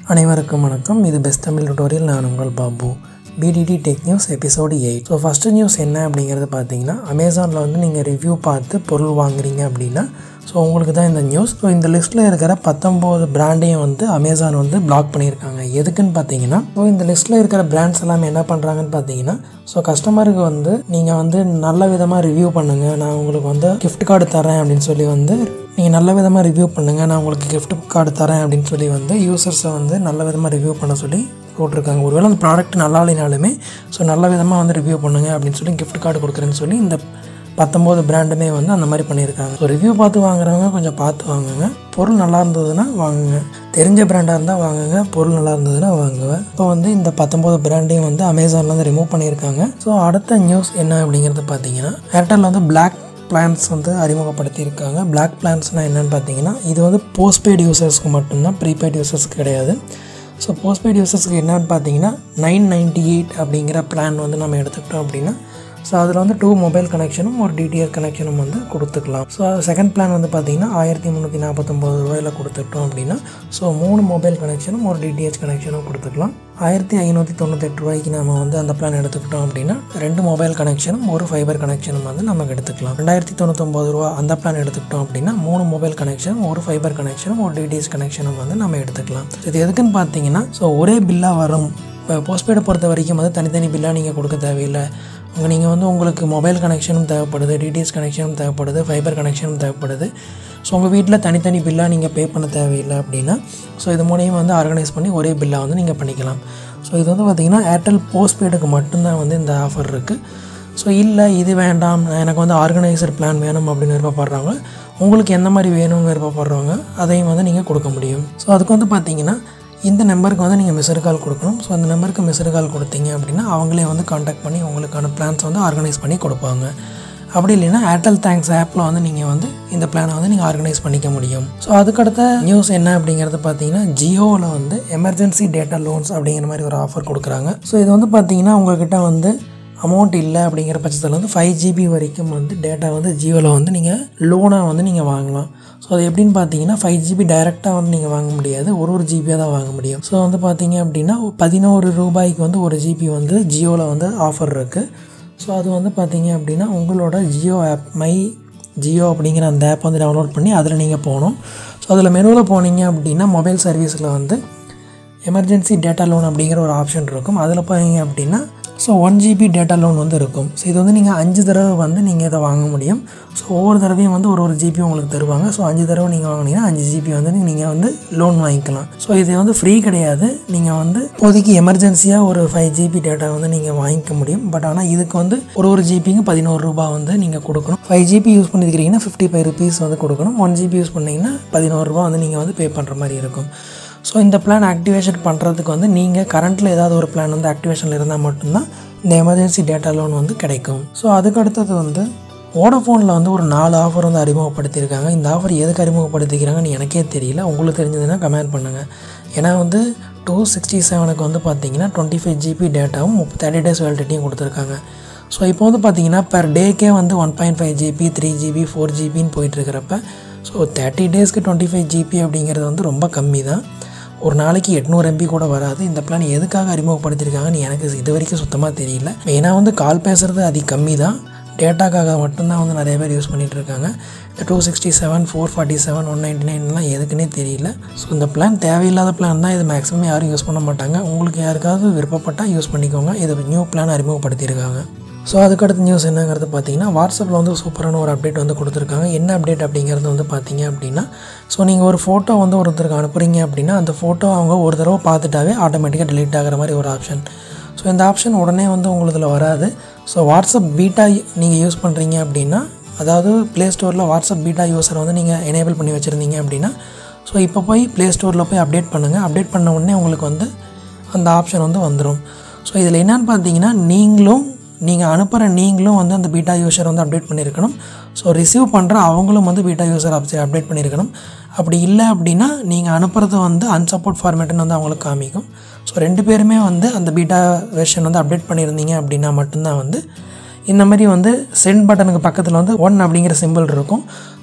அனைவருக்கும் வணக்கம் இது பெஸ்ட் தமிழ் டுட்டோரியல் நான் உங்கள் பாபு பிடிடி tech news episode eight so first news என்ன அப்படிங்கிறது பார்த்தீங்கன்னா அமேசானில் வந்து நீங்கள் ரிவ்யூ பார்த்து பொருள் வாங்குறீங்க அப்படின்னா ஸோ உங்களுக்கு தான் இந்த நியூஸ் ஸோ இந்த லிஸ்ட்டில் இருக்கிற பத்தொம்போது பிராண்டையும் வந்து அமேசான் வந்து பிளாக் பண்ணியிருக்காங்க எதுக்குன்னு பார்த்தீங்கன்னா ஸோ இந்த லிஸ்ட்டில் இருக்கிற பிராண்ட்ஸ் எல்லாமே என்ன பண்ணுறாங்கன்னு பார்த்தீங்கன்னா ஸோ கஸ்டமருக்கு வந்து நீங்கள் வந்து நல்ல விதமாக ரிவ்யூ பண்ணுங்கள் நான் உங்களுக்கு வந்து gift கார்டு தரேன் அப்படின்னு சொல்லி வந்து நீங்கள் நல்ல விதமாக ரிவ்யூ பண்ணுங்கள் நான் உங்களுக்கு gift கார்டு தரேன் அப்படின்னு சொல்லி வந்து யூசர்ஸை வந்து நல்ல விதமாக ரிவ்யூ பண்ண சொல்லி போட்டிருக்காங்க ஒருவேளை அந்த ப்ராடக்ட் நல்லா இல்லைனாலுமே ஸோ நல்ல விதமாக வந்து ரிவ்யூ பண்ணுங்கள் அப்படின்னு சொல்லி gift கார்டு கொடுக்குறேன்னு சொல்லி இந்த பத்தொம்போது பிராண்டுமே வந்து அந்த மாதிரி பண்ணியிருக்காங்க ஸோ ரிவ்யூ பார்த்து வாங்குறவங்க கொஞ்சம் பார்த்து வாங்குங்க பொருள் நல்லா இருந்ததுன்னா வாங்குங்க தெரிஞ்ச பிராண்டாக இருந்தால் வாங்குங்க பொருள் நல்லா இருந்ததுன்னா வாங்குவேன் இப்போ வந்து இந்த பத்தொம்போது பிராண்டையும் வந்து அமேசானில் வந்து ரிமூவ் பண்ணியிருக்காங்க ஸோ அடுத்த நியூஸ் என்ன அப்படிங்கிறது பார்த்தீங்கன்னா ஏர்டெல் வந்து பிளாக் பிளான்ஸ் வந்து அறிமுகப்படுத்தியிருக்காங்க பிளாக் பிளான்ஸ்னால் என்னென்னு பார்த்தீங்கன்னா இது வந்து போஸ்ட்பெய்டு யூசர்ஸ்க்கு மட்டும்தான் ப்ரீபெய்டு யூசர்ஸ்க்கு கிடையாது ஸோ போஸ்ட்பெய்டு யூசர்ஸ்க்கு என்னன்னு பார்த்தீங்கன்னா நைன் நைன்ட்டி எயிட் அப்படிங்கிற பிளான் வந்து நம்ம எடுத்துக்கிட்டோம் அப்படின்னா ஸோ அதில் வந்து டூ மொபைல் கனெக்ஷனும் ஒரு டிடிஆர் கனெக்ஷனும் வந்து கொடுத்துக்கலாம் ஸோ செகண்ட் பிளான் வந்து பார்த்தீங்கன்னா ஆயிரத்தி முந்நூற்றி நாற்பத்தொம்போது ரூபாயில் கொடுத்துட்டோம் அப்படின்னா ஸோ மூணு மொபைல் கனெக்ஷனும் ஒரு டிடிஹெச் கனெக்ஷனும் கொடுத்துக்கலாம் ஆயிரத்தி ஐநூற்றி தொண்ணூத்தெட்டு ரூபாய்க்கு நம்ம வந்து அந்த பிளான் எடுத்துக்கிட்டோம் அப்படின்னா ரெண்டு மொபைல் கனெக்ஷனும் ஒரு ஃபைபர் கனெக்ஷனும் வந்து நமக்கு எடுத்துக்கலாம் ரெண்டாயிரத்தி தொண்ணூத்தொம்பது ரூபா அந்த பிளான் எடுத்துக்கிட்டோம் அப்படின்னா மூணு மொபைல் கனெக்ஷனும் ஒரு ஃபைபர் கனெக்ஷனும் ஒரு டிடிஹெச் கனெக்ஷனும் வந்து நம்ம எடுத்துக்கலாம் இது எதுக்குன்னு பார்த்தீங்கன்னா ஸோ ஒரே பில்லாக வரும் இப்போ போஸ்ட்பெய்டை பொறுத்த வரைக்கும் வந்து தனித்தனி பில்லாக நீங்கள் கொடுக்க தேவையில்லை உங்க நீங்கள் வந்து உங்களுக்கு மொபைல் கனெக்ஷனும் தேவைப்படுது டிடிஎஸ் கனெக்ஷனும் தேவைப்படுது ஃபைபர் கனெக்ஷனும் தேவைப்படுது ஸோ உங்கள் வீட்டில் தனித்தனி பில்லாக நீங்கள் பே பண்ண தேவையில்லை அப்படின்னா ஸோ இது மூலியம் வந்து ஆர்கனைஸ் பண்ணி ஒரே பில்லாக வந்து நீங்கள் பண்ணிக்கலாம் ஸோ இது வந்து பார்த்திங்கன்னா ஏர்டெல் போஸ்ட்பெய்டுக்கு மட்டும்தான் வந்து இந்த ஆஃபர் இருக்குது ஸோ இல்லை இது வேண்டாம் எனக்கு வந்து ஆர்கனைசர் பிளான் வேணும் அப்படின்னு விருப்பப்படுறவங்க உங்களுக்கு எந்த மாதிரி வேணும்னு விருப்பப்படுறவங்க அதையும் வந்து நீங்கள் கொடுக்க முடியும் ஸோ அதுக்கு வந்து பார்த்தீங்கன்னா இந்த நம்பருக்கு வந்து நீங்கள் மிஸ்டு கால் கொடுக்கணும் ஸோ அந்த நம்பருக்கு மிஸ்டு கால் கொடுத்தீங்க அப்படின்னா அவங்களே வந்து காண்டாக்ட் பண்ணி உங்களுக்கான பிளான்ஸ் வந்து ஆர்கனைஸ் பண்ணி கொடுப்பாங்க அப்படி இல்லைன்னா ஏர்டெல் தேங்க்ஸ் ஆப்பில் வந்து நீங்கள் வந்து இந்த பிளானை வந்து நீங்கள் ஆர்கனைஸ் பண்ணிக்க முடியும் ஸோ அதுக்கடுத்த நியூஸ் என்ன அப்படிங்கிறது பார்த்தீங்கன்னா ஜியோவில் வந்து எமர்ஜென்சி டேட்டா லோன்ஸ் அப்படிங்கிற மாதிரி ஒரு ஆஃபர் கொடுக்குறாங்க ஸோ இது வந்து பார்த்தீங்கன்னா உங்ககிட்ட வந்து அமௌண்ட் இல்லை அப்படிங்கிற பட்சத்தில் வந்து ஃபைவ் ஜிபி வரைக்கும் வந்து டேட்டா வந்து ஜியோவில் வந்து நீங்கள் லோனாக வந்து நீங்கள் வாங்கலாம் ஸோ அது எப்படின்னு பார்த்தீங்கன்னா ஃபைவ் ஜிபி டைரெக்டாக வந்து நீங்கள் வாங்க முடியாது ஒரு ஒரு ஜிபியாக தான் வாங்க முடியும் ஸோ வந்து பார்த்தீங்க அப்படின்னா பதினோரு ரூபாய்க்கு வந்து ஒரு ஜிபி வந்து ஜியோவில் வந்து ஆஃபர் இருக்குது ஸோ அது வந்து பார்த்தீங்க அப்படின்னா உங்களோட ஜியோ ஆப் மை ஜியோ அப்படிங்கிற அந்த ஆப் வந்து டவுன்லோட் பண்ணி அதில் நீங்கள் போகணும் ஸோ அதில் மெனுவில் போனீங்க அப்படின்னா மொபைல் சர்வீஸில் வந்து எமர்ஜென்சி டேட்டா லோன் அப்படிங்கிற ஒரு ஆப்ஷன் இருக்கும் அதில் போனீங்க அப்படின்னா so one GB data loan வந்து இருக்கும் ஸோ இது வந்து நீங்கள் அஞ்சு தடவை வந்து நீங்கள் இதை வாங்க முடியும் ஸோ ஒவ்வொரு தடவையும் வந்து ஒரு ஒரு ஜிபி உங்களுக்கு தருவாங்க ஸோ அஞ்சு தடவை நீங்கள் வாங்கினீங்கன்னா அஞ்சு ஜிபி வந்து நீங்கள் வந்து லோன் வாங்கிக்கலாம் ஸோ இது வந்து ஃப்ரீ கிடையாது நீங்கள் வந்து இப்போதைக்கு எமர்ஜென்சியாக ஒரு ஃபைவ் ஜிபி டேட்டா வந்து நீங்கள் வாங்கிக்க முடியும் பட் ஆனால் இதுக்கு வந்து ஒரு ஒரு ஜிபிக்கு பதினோரு ரூபாய் வந்து நீங்கள் கொடுக்கணும் ஃபைவ் ஜிபி யூஸ் பண்ணியிருக்கிறீங்கன்னா ஃபிஃப்டி ஃபைவ் ருபீஸ் வந்து கொடுக்கணும் ஒன் ஜிபி யூஸ் பண்ணிங்கன்னா பதினோரு ரூபா வந்து நீங்கள் வந்து பே பண்ணுற மாதிரி இருக்கும் ஸோ இந்த பிளான் ஆக்டிவேஷன் பண்ணுறதுக்கு வந்து நீங்கள் கரண்ட்டில் ஏதாவது ஒரு பிளான் வந்து ஆக்டிவேஷனில் இருந்தால் மட்டும்தான் இந்த எமர்ஜென்சி டேட்டா லோன் வந்து கிடைக்கும் ஸோ அதுக்கு அடுத்தது வந்து வோடஃபோனில் வந்து ஒரு நாலு ஆஃபர் வந்து அறிமுகப்படுத்தியிருக்காங்க இந்த ஆஃபர் எதுக்கு அறிமுகப்படுத்திக்கிறாங்கன்னு எனக்கே தெரியல உங்களுக்கு தெரிஞ்சதுன்னா கமெண்ட் பண்ணுங்கள் ஏன்னா வந்து டூ சிக்ஸ்டி செவனுக்கு வந்து பார்த்தீங்கன்னா டுவெண்ட்டி ஃபைவ் ஜிபி டேட்டாவும் தேர்ட்டி டேஸ் வேலிடிட்டியும் கொடுத்துருக்காங்க ஸோ இப்போ வந்து பார்த்தீங்கன்னா பெர் டேக்கே வந்து one point five GB three GB four ஜிபின்னு போயிட்டுருக்கிறப்ப ஸோ தேர்ட்டி டேஸ்க்கு டுவெண்ட்டி ஃபைவ் ஜிபி அப்படிங்கிறது வந்து ரொம்ப கம்மி தான் ஒரு நாளைக்கு எட்நூறு எம்பி கூட வராது இந்த பிளான் எதுக்காக அறிமுகப்படுத்தியிருக்காங்கன்னு எனக்கு இது வரைக்கும் சுத்தமாக தெரியல மெயினாக வந்து கால் பேசுகிறது அதி கம்மி தான் டேட்டாக்காக மட்டும்தான் வந்து நிறைய பேர் யூஸ் பண்ணிகிட்டு இருக்காங்க இந்த two sixty seven four forty seven one ninety நைன்லாம் எதுக்குன்னே தெரியல ஸோ இந்த பிளான் தேவையில்லாத பிளான் தான் இது மேக்ஸிமம் யாரும் யூஸ் பண்ண மாட்டாங்க உங்களுக்கு யாருக்காவது விருப்பப்பட்டால் யூஸ் பண்ணிக்கோங்க இது நியூ பிளான் அறிமுகப்படுத்தியிருக்காங்க ஸோ அதுக்கடுத்த நியூஸ் என்னங்கிறது பார்த்தீங்கன்னா வாட்ஸ்அப்பில் வந்து சூப்பரான ஒரு அப்டேட் வந்து கொடுத்துருக்காங்க என்ன அப்டேட் அப்படிங்கிறது வந்து பார்த்தீங்க அப்படின்னா ஸோ நீங்கள் ஒரு ஃபோட்டோ வந்து ஒருத்தருக்கு அனுப்புகிறீங்க அப்படின்னா அந்த ஃபோட்டோ அவங்க ஒரு தடவை பார்த்துட்டாவே ஆட்டோமேட்டிக்காக delete ஆகிற மாதிரி ஒரு ஆப்ஷன் ஸோ இந்த ஆப்ஷன் உடனே வந்து உங்களுதில் வராது ஸோ வாட்ஸ்அப் பீட்டா நீங்கள் யூஸ் பண்ணுறீங்க அப்படின்னா அதாவது ப்ளே ஸ்டோரில் வாட்ஸ்அப் பீட்டா யூஸர் வந்து நீங்கள் எனேபிள் பண்ணி வச்சுருந்தீங்க அப்படின்னா ஸோ இப்போ போய் ப்ளே ஸ்டோரில் போய் அப்டேட் பண்ணுங்கள் அப்டேட் பண்ண உடனே உங்களுக்கு வந்து அந்த ஆப்ஷன் வந்து வந்துடும் ஸோ இதில் என்னென்னு பார்த்தீங்கன்னா நீங்களும் நீங்கள் அனுப்புகிற நீங்களும் வந்து அந்த பீட்டா யூஸர் வந்து அப்டேட் பண்ணியிருக்கணும் ஸோ ரிசீவ் பண்ணுற அவங்களும் வந்து பீட்டா யூஸர் அப்டேட் பண்ணியிருக்கணும் அப்படி இல்லை அப்படின்னா நீங்கள் அனுப்புறது வந்து அன்சப்போர்ட் ஃபார்மேட்டுன்னு வந்து அவங்களுக்கு காமிக்கும் ஸோ ரெண்டு பேருமே வந்து அந்த பீட்டா வெர்ஷன் வந்து அப்டேட் பண்ணியிருந்தீங்க அப்படின்னா மட்டும்தான் வந்து இந்த மாதிரி வந்து சென்ட் பட்டனுக்கு பக்கத்தில் வந்து ஒன் அப்படிங்கிற சிம்பிள் இருக்கும் ஸோ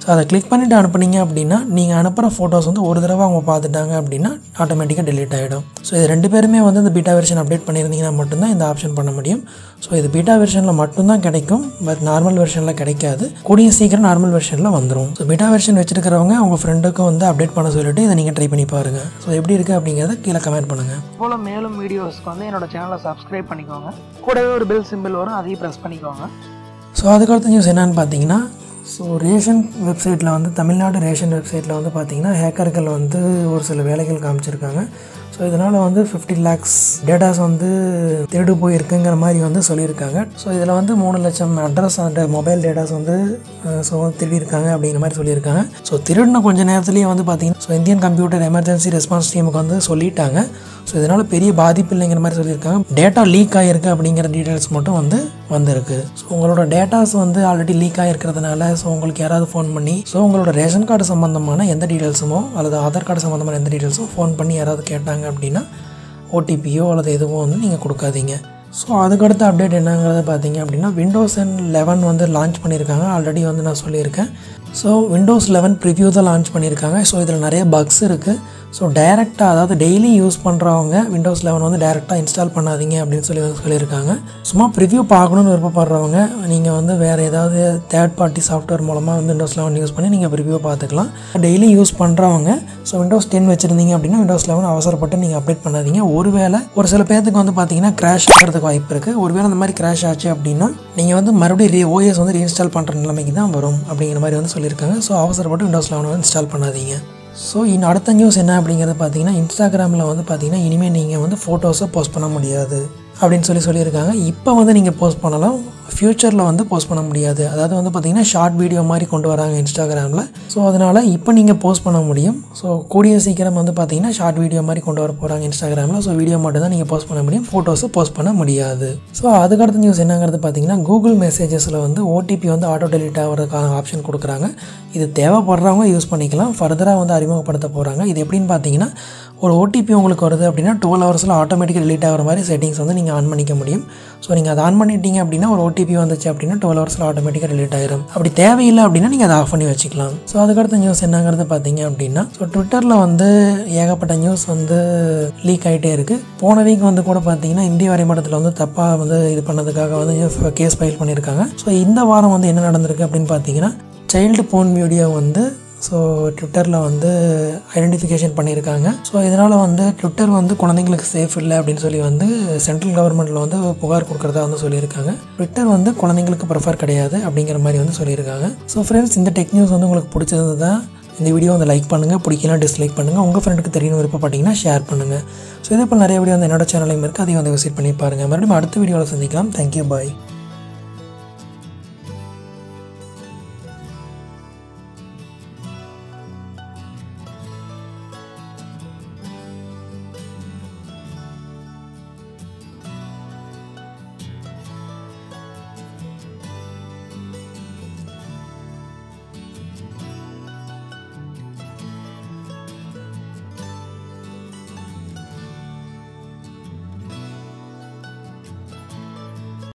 ஸோ அதை கிளிக் பண்ணிவிட்டு அனுப்புனீங்க அப்படின்னா நீங்கள் அனுப்புகிற ஃபோட்டோஸ் வந்து ஒரு தடவை அவங்க பார்த்துட்டாங்க அப்படின்னா ஆட்டோமேட்டிக்காக delete ஆகிடும் ஸோ இது ரெண்டு பேருமே வந்து இந்த பீட்டா வெர்ஷன் அப்டேட் பண்ணியிருந்தீங்கன்னா மட்டும்தான் இந்த ஆப்ஷன் பண்ண முடியும் ஸோ இது பீட்டா வெர்ஷனில் மட்டும்தான் கிடைக்கும் பட் நார்மல் வெர்ஷனில் கிடைக்காது கூடிய சீக்கிரம் நார்மல் வெர்ஷனில் வந்துடும் ஸோ பீட்டா வெர்ஷன் வச்சிருக்கிறவங்க உங்கள் ஃப்ரெண்டுக்கும் வந்து அப்டேட் பண்ண சொல்லிட்டு இதை நீங்கள் ட்ரை பண்ணி பாருங்கள் ஸோ எப்படி இருக்குது அப்படிங்கிறத கீழே கமெண்ட் பண்ணுங்கள் போல் மேலும் வீடியோஸ்க்கு வந்து என்னோட சேனலை சப்ஸ்கிரைப் பண்ணிக்கோங்க கூடவே ஒரு பெல் சிம்பிள் வரும் அதையும் ப்ரெஸ் பண்ணிக்கோங்க ஸோ அதுக்கடுத்த நியூஸ் என்னன்னு பார்த்தீங்கன்னா ஸோ ரேஷன் வெப்சைட்டில் வந்து தமிழ்நாடு ரேஷன் வெப்சைட்டில் வந்து பார்த்தீங்கன்னா ஹேக்கர்கள் வந்து ஒரு சில வேலைகள் காமிச்சிருக்காங்க ஸோ இதனால் வந்து ஃபிஃப்டி லேக்ஸ் டேட்டாஸ் வந்து திருடு போயிருக்குங்கிற மாதிரி வந்து சொல்லியிருக்காங்க ஸோ இதில் வந்து மூணு லட்சம் அட்ரஸ் அண்ட் மொபைல் டேட்டாஸ் வந்து ஸோ திருடியிருக்காங்க அப்படிங்கிற மாதிரி சொல்லியிருக்காங்க ஸோ திருடின கொஞ்ச நேரத்துலேயே வந்து பார்த்தீங்கன்னா so Indian computer emergency response டீமுக்கு வந்து சொல்லிட்டாங்க ஸோ இதனால் பெரிய பாதிப்பு இல்லைங்கிற மாதிரி சொல்லியிருக்காங்க டேட்டா லீக் ஆகிருக்கு அப்படிங்கிற டீட்டெயில்ஸ் மட்டும் வந்து வந்திருக்கு ஸோ உங்களோட டேட்டாஸ் வந்து ஆல்ரெடி லீக் ஆகிருக்கிறதுனால ஸோ உங்களுக்கு யாராவது ஃபோன் பண்ணி ஸோ உங்களோட ரேஷன் கார்டு சம்மந்தமான எந்த டீட்டெயில்ஸுமோ அல்லது ஆதார் கார்டு சம்மந்தமான எந்த டீட்டெயில்ஸோ ஃபோன் பண்ணி யாராவது கேட்டாங்க அப்படின்னா ஓடிபியோ அல்லது எதுவும் வந்து நீங்கள் கொடுக்காதீங்க ஸோ அதுக்கடுத்த அப்டேட் என்னங்கிறத பார்த்தீங்க அப்படின்னா விண்டோஸ் அண்ட் லெவன் வந்து லான்ச் பண்ணியிருக்காங்க ஆல்ரெடி வந்து நான் சொல்லியிருக்கேன் ஸோ விண்டோஸ் லெவன் ப்ரிவ்யூ தான் லான்ச் பண்ணியிருக்காங்க ஸோ இதில் நிறைய பக்ஸ் இருக்குது ஸோ டைரெக்டாக அதாவது டெய்லி யூஸ் பண்ணுறவங்க விண்டோஸ் லெவன் வந்து டேரெக்டாக இன்ஸ்டால் பண்ணாதீங்க அப்படின்னு சொல்லி வந்து சொல்லியிருக்காங்க சும்மா ப்ரிவ்யூ பார்க்கணுன்னு விருப்பப்படுறவங்க நீங்கள் வந்து வேறு ஏதாவது தேர்ட் பார்ட்டி சாஃப்ட்வேர் மூலமாக வந்து விண்டோஸ் லெவன் யூஸ் பண்ணி நீங்கள் ப்ரிவ்யூ பார்த்துக்கலாம் டெய்லி யூஸ் பண்ணுறவங்க ஸோ விண்டோஸ் டென் வச்சுருந்தீங்க அப்படின்னா விண்டோஸ் லெவன் அவசரப்பட்டு நீங்கள் அப்டேட் பண்ணாதீங்க ஒருவேளை ஒரு சில பேர்த்துக்கு வந்து பார்த்தீங்கன்னா கிராஷ் ஆகிறதுக்கு வாய்ப்பு இருக்குது ஒருவேளை அந்த மாதிரி கிராஷ் ஆச்சு அப்படின்னா நீங்கள் வந்து மறுபடியும் ரீ ஓஎஸ் வந்து ரீஇன்ஸ்டால் பண்ணுற நிலைமைக்கு தான் வரும் அப்படிங்கிற மாதிரி வந்து சொல்லியிருக்காங்க ஸோ அவசரப்பட்டு விண்டோஸ் லெவன் வந்து இன்ஸ்டால் பண்ணாதீங்க ஸோ இன்னும் அடுத்த நியூஸ் என்ன அப்படிங்கிறது பார்த்தீங்கன்னா இன்ஸ்டாகிராமில் வந்து பார்த்தீங்கன்னா இனிமேல் நீங்கள் வந்து ஃபோட்டோஸை போஸ்ட் பண்ண முடியாது அப்படின்னு சொல்லி சொல்லியிருக்காங்க இப்போ வந்து நீங்கள் போஸ்ட் பண்ணலாம் ஃப்யூச்சரில் வந்து போஸ்ட் பண்ண முடியாது அதாவது வந்து பார்த்தீங்கன்னா ஷார்ட் வீடியோ மாதிரி கொண்டு வராங்க இன்ஸ்டாகிராமில் ஸோ அதனால் இப்போ நீங்கள் போஸ்ட் பண்ண முடியும் ஸோ கூடிய சீக்கிரம் வந்து பார்த்தீங்கன்னா ஷார்ட் வீடியோ மாதிரி கொண்டு வர போகிறாங்க இன்ஸ்டாகிராமில் ஸோ வீடியோ மட்டும் தான் நீங்கள் போஸ்ட் பண்ண முடியும் ஃபோட்டோஸை போஸ்ட் பண்ண முடியாது ஸோ அதுக்கடுத்த நியூஸ் என்னங்கிறது பார்த்தீங்கன்னா கூகுள் மெசேஜஸில் வந்து ஓடிபி வந்து ஆட்டோ டெலிட் ஆகிறதுக்கான ஆப்ஷன் கொடுக்குறாங்க இது தேவைப்படுறவங்க யூஸ் பண்ணிக்கலாம் ஃபர்தராக வந்து அறிமுகப்படுத்த போகிறாங்க இது எப்படின்னு பார்த்தீங்கன்னா ஒரு ஓடிபி உங்களுக்கு வருது அப்படின்னா டுவெல் ஹவர்ஸில் ஆட்டோமேட்டிக்காக delete ஆகிற மாதிரி செட்டிங்ஸ் வந்து நீங்கள் ஆன் பண்ணிக்க முடியும் ஸோ நீங்கள் அதை ஆன் பண்ணிட்டீங்க அப்படின்னா ஒரு ஓடிபி வந்துச்சு அப்படின்னா டுவெல் ஹவர்ஸில் ஆட்டோமேட்டிக்காக delete ஆயிரும் அப்படி தேவையில்லை அப்படின்னா நீங்கள் அதை ஆஃப் பண்ணி வச்சுக்கலாம் ஸோ அதுக்கடுத்த நியூஸ் என்னங்கிறது பார்த்தீங்க அப்படின்னா ஸோ ட்விட்டரில் வந்து ஏகப்பட்ட நியூஸ் வந்து லீக் ஆகிட்டே இருக்குது போன வீக் வந்து கூட பார்த்தீங்கன்னா இந்திய வரைபடத்தில் வந்து தப்பாக வந்து இது பண்ணதுக்காக வந்து கேஸ் ஃபைல் பண்ணியிருக்காங்க ஸோ இந்த வாரம் வந்து என்ன நடந்திருக்கு அப்படின்னு பார்த்தீங்கன்னா சைல்டு போன் வீடியோ வந்து ஸோ ட்விட்டரில் வந்து ஐடென்டிஃபிகேஷன் பண்ணியிருக்காங்க ஸோ இதனால் வந்து ட்விட்டர் வந்து குழந்தைங்களுக்கு சேஃப் இல்லை அப்படின்னு சொல்லி வந்து சென்ட்ரல் கவர்மெண்ட்டில் வந்து புகார் கொடுக்குறதா வந்து சொல்லியிருக்காங்க ட்விட்டர் வந்து குழந்தைங்களுக்கு ப்ரிஃபர் கிடையாது அப்படிங்கிற மாதிரி வந்து சொல்லியிருக்காங்க ஸோ ஃப்ரெண்ட்ஸ் இந்த டெக் நியூஸ் வந்து உங்களுக்கு பிடிச்சது தான் இந்த வீடியோ வந்து லைக் பண்ணுங்கள் பிடிக்கலாம் டிஸ்லைக் பண்ணுங்கள் உங்கள் ஃப்ரெண்டுக்கு தெரியணும் விருப்பப்பட்டீங்கன்னா ஷேர் பண்ணுங்கள் ஸோ இதே போல் நிறைய வீடியோ வந்து என்னோட சேனலையும் இருக்குது அதையும் வந்து விசிட் பண்ணி பாருங்கள் மறுபடியும் அடுத்த வீடியோவில் சந்திக்கலாம் தேங்க்யூ பாய்